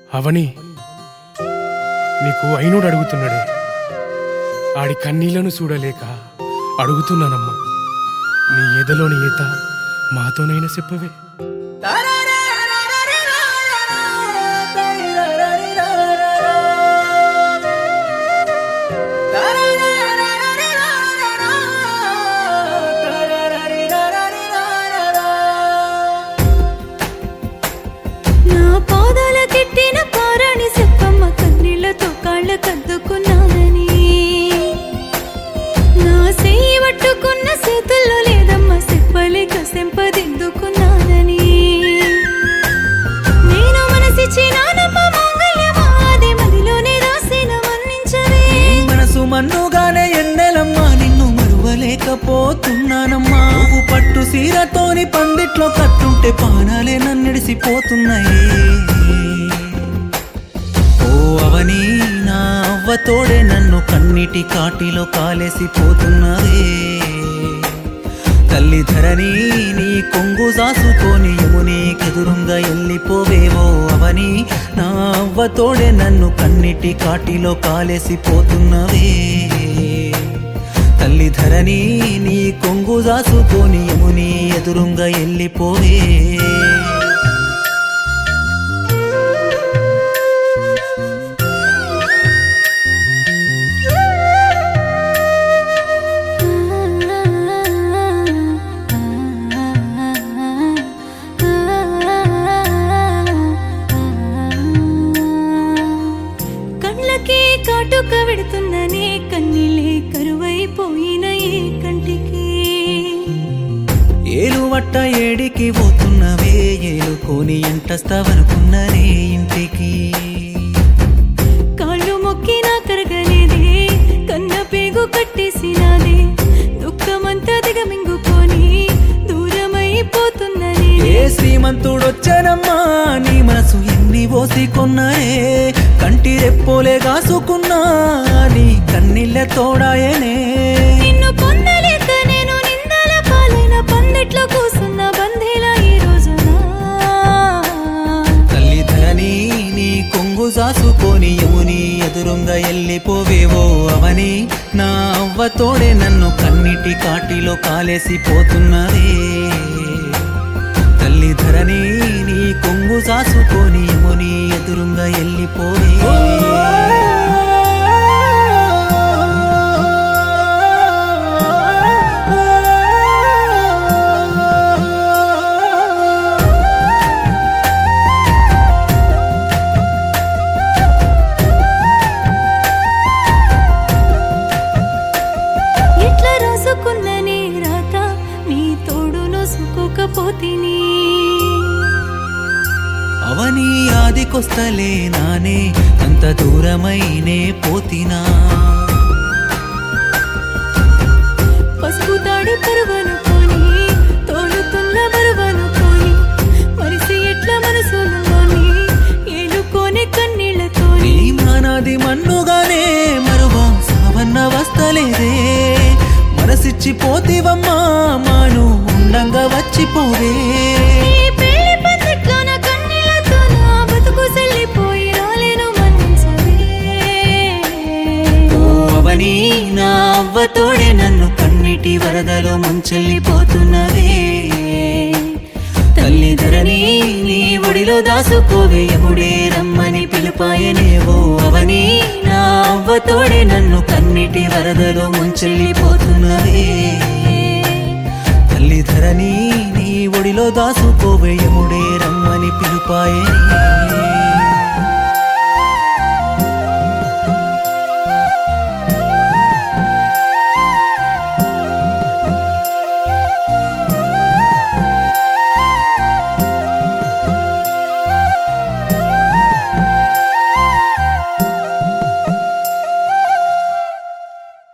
అవని నీకు అయినోడు అడుగుతున్నాడే ఆడి కన్నీళ్లను చూడలేక అడుగుతున్నానమ్మా నీ ఎదలోని ఈత మాతోనైనా చెప్పవే నా పాదాల కెట్టిన పారాణి చెప్పమ్మ కన్నీళ్లతో కాళ్ళ కద్దుకున్నానని నా చెయ్యి పట్టుకున్న చేతుల్లో లేదమ్మ చెప్పలేక సెంపదిద్దుకున్నానని నేను మనసిచ్చినానమ్మ మాంగళ్యమాది మదిలోనే రాసిన మన్నించవే మనసు మన్నుగానే ఎన్నెలమ్మా నిన్ను మరువలేకపోతున్నానమ్మా నువ్వు పట్టు సీరతోని పందిట్లో కట్టుంటే పానాలే నన్నిడిసిపోతున్నాయి ఓ అవని నా అవ్వతోడే నన్ను కన్నిటి కాటిలో కాలేసిపోతున్నదే తల్లి ధరణి నీ కొంగు సాసుకొని యముని కెదురుంగా ఎల్లిపోవేవో అవని నా అవ్వతోడే నన్ను కన్నిటి కాటిలో కాలేసిపోతున్నవే తల్లి ధరణి నీ కొంగు సాసుకొని యముని ఎదురుంగా ఎల్లిపోవే కళ్ళకి కాటుక పెడుతున్ననే కన్నీళ్ళే కరువైపోయిన ఏ కంటికి ఏలు వట్ట ఏడికి పోతున్నవే ఏలుకొని ఎంటస్తావనుకున్ననే ఇంటికి కాళ్ళు మొక్కినా కరగలేదే కన్న పేగు కట్టేసినాదే దుఃఖమంతా దిగమింగుకొని దూరమైపోతున్ననే ఏ శ్రీమంతుడొచ్చానమ్మా నీ మనసు ఎన్ని పోసి కొన్నాయే కంటి రెప్పోలే కాసుకున్నా నీ కన్నీళ్ళ తోడాయనే నిన్ను పొందలేక నేను నిందల పాలైన పందిట్లో కూసున్న బంధీలా ఈ రోజున తల్లి ధరణి నీ కొంగు సాసుకొని యముని ఎదురుంగా ఎల్లిపోవేవో అవని నా అవ్వతోడే నన్ను కన్నిటి కాటిలో కాలేసిపోతున్నదే తల్లి ధరణి నీ కొంగు సాసుకొని యముని ఎదురుంగా ఎల్లిపోవే ఎట్లా రాసుకున్న నీ రాత నీ తోడు నొసుకోకపోతిని అవని ఆదికొస్తలే నానే అంత దూరమైనే పోతినా పసుపు తాడి పరువనుకొని తోలుతున్న బరువనుకొని మరిసి ఎట్లా మనసులోని ఏలుకోని కన్నీళ్లతోని నీ మానాది మన్నుగానే మరువా సావన్న వస్తలేదే మనసిచ్చి పోతివమ్మా మాను ఉండంగా వచ్చిపోవే ఈ పెళ్లి పందిట్లో నా కన్నీళ్లతో నా బతుకు చెల్లిపోయి రాలేను మన్నించవే ఓ అవని నా అవ్వతోడే నన్ను కన్నిటి వరదలో ముంచెల్లిపోతున్నవే తల్లి ధరణి నీ ఒడిలో దాసుకోవే యముడే రమ్మని పిలుపాయనేవో అవని నా అవ్వతోడే నన్ను కన్నిటి వరదలో ముంచెల్లిపోతున్నవే తల్లి ధరణి నీ ఒడిలో దాసుకోవే యముడే రమ్మని పిలుపాయనే